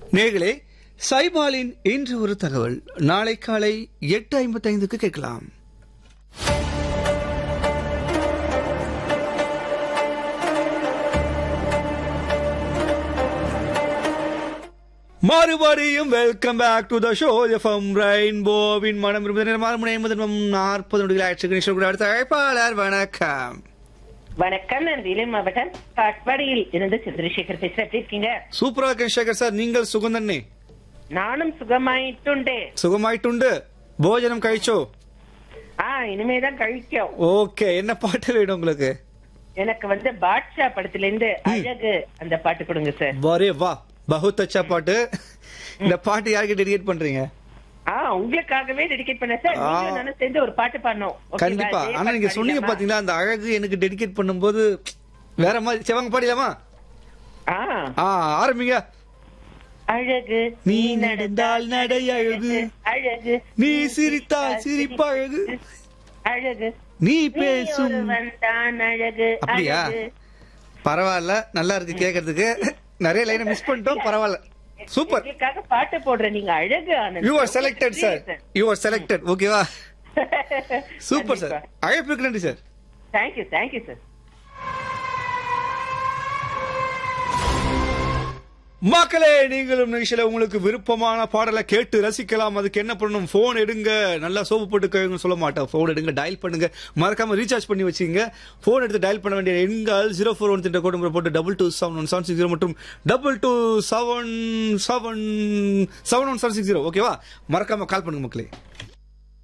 நேர்களே சைபாலின் இன்று ஒரு தகவல் நாளை காலை எட்டு ஐம்பத்தைந்துக்கு கேட்கலாம் மறுபடியும் welcome back to the show FM ரெயின்போவின் மனம் விரும்புகிற நேரம் ஆறு மணி ஐம்பது நிமிடம் நாற்பது நொடிகள் ஆயிடுச்சு கணேஷ் கூட அடுத்த அழைப்பாளர் வணக்கம் வணக்கம் நான் வேலூர் மாவட்டம் காட்பாடியில் இருந்து சந்திரசேகர் பேசுறேன் எப்படி இருக்கீங்க சூப்பரா இருக்கேன் சேகர் சார் நீங்கள் சுகந்தண்ணே நானும் சுகமாயிட்டுண்டே സുഖമായിട്ടുണ്ട് ഭോജനം കഴിച്ചോ ஆ இனிமேதான் கழிக்கும் ஓகே என்ன பாட்டு வேணும் உங்களுக்கு எனக்கு வந்து பாட்ஷா படத்துல இருந்து அழகு அந்த பாட்டு கொடுங்க சார் வரே வா பகுத் அச்சா பாட்டு இந்த பாட்டு யாருக்கு டெடிகேட் பண்றீங்க ஆ உங்களுக்காகவே டெடிகேட் பண்ண சார் ஆ. நீங்களும் நானும் சேர்ந்து ஒரு பாட்டு பாடணும் Okay வா? கண்டிப்பா இதே ஆனா பாட்டு நீங்க சொன்னீங்க பாடிடலாமா? பாத்தீங்களா அந்த அழகு எனக்கு டெடிகேட் பண்ணும்போது வேற மாதிரி சிவங்க பாடிலாமா ஆ ஆ ஆரம்பிங்க அழகு நீ நடந்தால் நடை அழகு. அழகு நீ சிரித்தால் சிரிப்பு அழகு. அழகு நீ நீ பேசும் ஒருவன் தான் அழகு அப்படியா? அழகு பரவாயில்ல நல்லா இருக்கு கேக்குறதுக்கு நிறைய லைனை மிஸ் பண்ணிட்டோம் பரவாயில்ல சூப்பர் உங்களுக்காக பாட்டு போடுற நீங்க அழகு Anand you are selected sir you are selected ஓகேவா சூப்பர் சார் அழைப்புக்கு நன்றி சார் தேங்க்யூ தேங்க்யூ சார் மக்களே நீங்களும் நிகழ்ச்சியில உங்களுக்கு விருப்பமான பாடலை கேட்டு ரசிக்கலாம் அதுக்கு என்ன பண்ணணும் போன் எடுங்க நல்லா சோப்பு போட்டு கழுவுங்க சொல்ல மாட்டேன் போன் எடுங்க டயல் பண்ணுங்க மறக்காம ரீசார்ஜ் பண்ணி வச்சுங்க போன் எடுத்து டயல் பண்ண வேண்டிய எண்கள் ஜீரோ ஃபோர் ஒன் திட்ட கோடு போட்டு double two seven one seven six zero மற்றும் double two seven seven seven one seven six zero ஓகேவா மறக்காம கால் பண்ணுங்க மக்களே